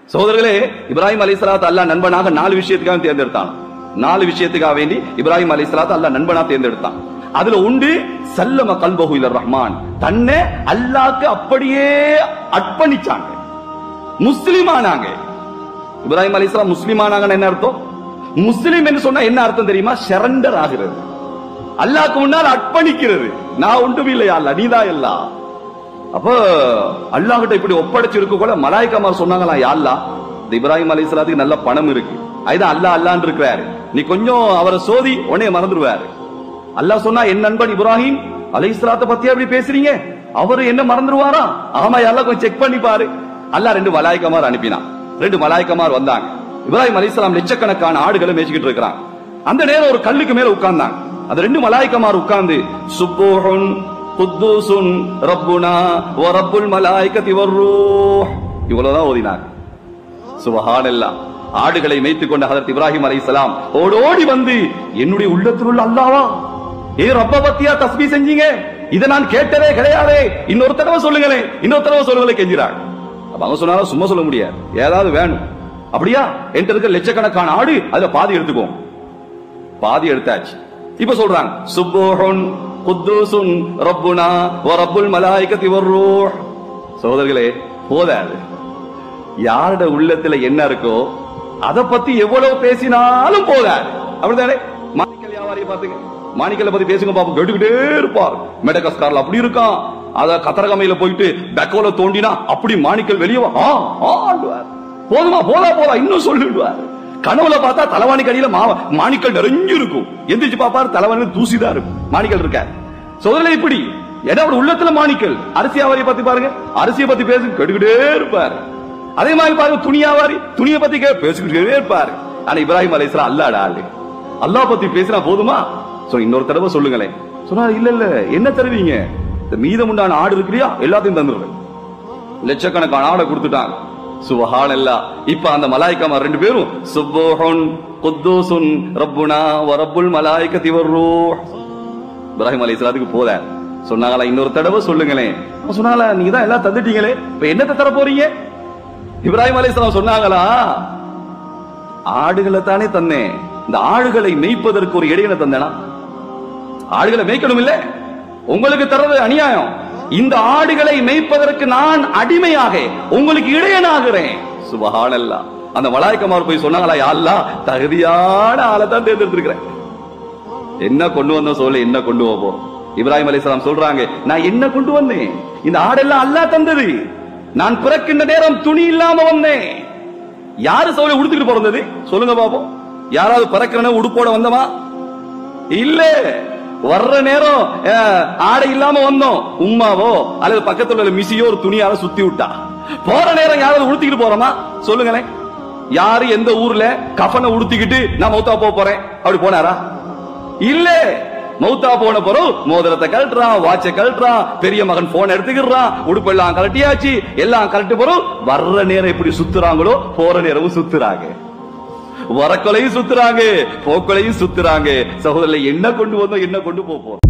சகோதரர்களே இப்ராஹிம் அலைஹிஸ்ஸலாத்து அல்லாஹ் நண்பனாக நாலு விஷயத்துக்காக தேர்ந்தெடுத்தான் நாலு விஷயத்துக்காக வேண்டி இப்ராஹிம் அலைஹிஸ்ஸலாத்து அல்லாஹ் நண்பனா தேர்ந்தெடுத்தான் அதுல உண்டு சல்லம கல்பஹு இலர் ரஹ்மான் தன்னை அல்லாஹ்க்கு அப்படியே அர்ப்பணிச்சாங்க முஸ்லிம் ஆனாங்க இப்ராஹிம் அலைஹிஸ்ஸலாம் முஸ்லிம் ஆனாங்கன்னு என்ன அர்த்தம் முஸ்லிம் என்று சொன்னா என்ன அர்த்தம் தெரியுமா சரண்டர் ஆகிறது அல்லாஹ்க்கு முன்னால் அர்ப்பணிக்கிறது நான் ஒன்றும் இல்லையா அல்ல நீதான் எல்லாம் அப்ப அல்லாஹ் கிட்ட இப்படி ஒப்படைச்சிருக்க கூட மலாய்க்கமார் சொன்னாங்களாம் யா அல்லாஹ் இந்த இப்ராஹிம் அலைஹிஸ்ஸலாத்துக்கு நல்ல பணம் இருக்கு அதுதான் அல்லாஹ் அல்லான்னு இருக்கிறாரு நீ கொஞ்சம் அவரை சோதி உடனே மறந்துடுவாரு அல்லாஹ் சொன்னா என் நண்பன் இப்ராஹிம் அலைஹிஸ்ஸலாத்தை பத்தியா இப்படி பேசுறீங்க அவரு என்ன மறந்துடுவாரா ஆமா யா அல்லாஹ் கொஞ்சம் செக் பண்ணி பாரு அல்லாஹ் ரெண்டு மலாய்க்கமார் அனுப்பினான் ரெண்டு மலாய்க்கமார் வந்தாங்க இப்ராஹிம் அலைஹிஸ்ஸலாம் லட்சக்கணக்கான ஆடுகளை மேய்ச்சிக்கிட்டு இருக்கிறாங்க அந்த நேரம் ஒரு கல்லுக்கு மேல உட்கார்ந்தாங்க அந்த ரெண்டு மலாய்க்கமார் உட்கார்ந்து சுப்போஹுன் குத்தூசுன் ரப்புனா வ ரப்புல் மலாய்கத்தி வர்ரூஹ் இவ்வளவுதான் ஓதினாங்க சுபஹானல்லாஹ் ஆடுகளை மேய்த்துக் கொண்ட ஹதரத் இப்ராஹிம் அலைஹிஸ்ஸலாம் ஓடோடி வந்து என்னுடைய உள்ளத்தில் உள்ள அல்லாவா ஏ ரப்ப பத்தியா தஸ்பீ செஞ்சீங்க இதை நான் கேட்டதே கிடையாதே இன்னொரு தடவை சொல்லுங்களேன் இன்னொரு தடவை சொல்லுங்களேன் கெஞ்சிறாங்க அப்ப அவங்க சொன்னாலும் சும்மா சொல்ல முடியாது ஏதாவது வேணும் அப்படியா என்கிட்ட இருக்க லட்சக்கணக்கான ஆடு அதுல பாதி எடுத்துக்கோ பாதி எடுத்தாச்சு இப்ப சொல்றாங்க சுப்போஹுன் குத்தூசுன் ரப்புனா வ ரப்புல் மலாயிகத்தி வர்ரூஹ் சகோதரர்களே போதாது யாரோட உள்ளத்துல என்ன இருக்கோ அத பத்தி எவ்வளவு பேசினாலும் போதாது அப்படிதானே மாணிக்கல் வியாபாரியை பாத்துங்க மாணிக்கலை பத்தி பேசுங்க பாப்போம் கேட்டுக்கிட்டே இருப்பார் மெடகஸ்கார்ல அப்படி இருக்கான் அத கத்தரகமையில போயிட்டு பெக்கோல தோண்டினா அப்படி மாணிக்கல் வெளியே வா ஆ, ஆண்டுவார் போதுமா போதா போதா இன்னும் சொல்லிடுவார் கனவுல பார்த்தா தலைவாணி கடியில மா- மாணிக்கல் நிறைஞ்சு இருக்கும் எந்திரிச்சு பாப்பாரு தலைவாணில தூசிதான் இருக்கும் மாணிக்கல் இருக்க சோதனை இப்படி ஏன்னா அவர் உள்ளத்துல மாணிக்கல் அரிசி வியாபாரியை பத்தி பாருங்க அரிசியை பத்தி பேசு கேட்டுக்கிட்டே இருப்பாரு அதே மாதிரி பாருங்க துணி வியாபாரி துணியை பத்தி கே- பேசிக்கிட்டே இருப்பாரு ஆனா இப்ராஹிம் அலைஹிஸ்ஸலாம் அல்லாடா ஆளு அல்லாஹ் பத்தி பேசினா போதுமா சோ இன்னொரு தடவை சொல்லுங்களேன் சொன்னா இல்ல இல்ல என்ன தருவீங்க இந்த மீதமுண்டான ஆடு இருக்கிறியா எல்லாத்தையும் தந்துடுறேன் லட்சக்கணக்கான ஆடை கொடுத்துட்டாங்க சுபஹான் அல்லா இப்ப அந்த மலாய்க்கமா ரெண்டு பேரும் சுப்போஹுன் குத்தூசுன் ரப்புனா வ ரப்புல் மலாய்கத்தி வர்ரூஹ் இப்ராஹிம் அலைஹிஸ்ஸலாத்துக்கு போத சொன்னாங்களா இன்னொரு தடவை சொல்லுங்களேன் அப்ப சொன்னாங்களா நீங்க தான் எல்லாம் தந்துட்டீங்களே இப்ப என்னத்தை தர போறீங்க இப்ராஹிம் அலைஹிஸ்ஸலாம் சொன்னாங்களா ஆடுகளை தானே தந்தேன் இந்த ஆடுகளை மேய்ப்பதற்கு ஒரு இடையில தந்தேனா ஆடுகளை மேய்க்கணும் இல்ல உங்களுக்கு தர்றது அநியாயம் இந்த ஆடுகளை மேய்ப்பதற்கு நான் அடிமையாக உங்களுக்கு இடையனாகிறேன் சுபஹானல்லா அந்த மலாய்க்கமார் போய் சொன்னாங்களா யா அல்லாஹ் தகுதியான ஆளை தான் தேர்ந்தெடுத்திருக்கிறேன் என்ன கொண்டு வந்த சொல்ல என்ன கொண்டு வா போறோம் இப்ராஹிம் அலைஹிஸ்ஸலாம் சொல்றாங்க நான் என்ன கொண்டு வந்தேன் இந்த ஆடெல்லாம் அல்லாஹ் தந்தது நான் பிறக்கின்ற நேரம் துணி இல்லாம வந்தேன் யாரு சோலை உடுத்துக்கிட்டு பிறந்தது சொல்லுங்க பாப்போம் யாராவது பிறக்கிறன உடுப்போட வந்தமா இல்ல வர்ற நேரம் அஹ், ஆடை இல்லாம வந்தோம் உம்மாவோ அல்லது பக்கத்துல உள்ள மிசியோ ஒரு துணியால சுத்தி விட்டா போற நேரம் யாராவது உடுத்திக்கிட்டு போறோமா சொல்லுங்களேன் யாரு எந்த ஊர்ல கஃனை உடுத்திக்கிட்டு நான் மௌத்தா போக போறேன் அப்படி போனாரா இல்ல மௌத்தா போன பிறகு மோதிரத்தை கழட்டுறான் வாட்சை கழட்டுறான் பெரிய மகன் போன் எடுத்துக்கிறான் உடுப்பெல்லாம் கழட்டியாச்சு எல்லாம் கழட்டு பிறகு வர்ற நேரம் எப்படி சுத்துறாங்களோ போற நேரமும் சுத்துறாங்க வரக்கொலையும் சுத்துறாங்க போக்கொலையும் சுத்துறாங்க சகோதரர்களை என்ன கொண்டு வந்தோம் என்ன கொண்டு போக போறோம்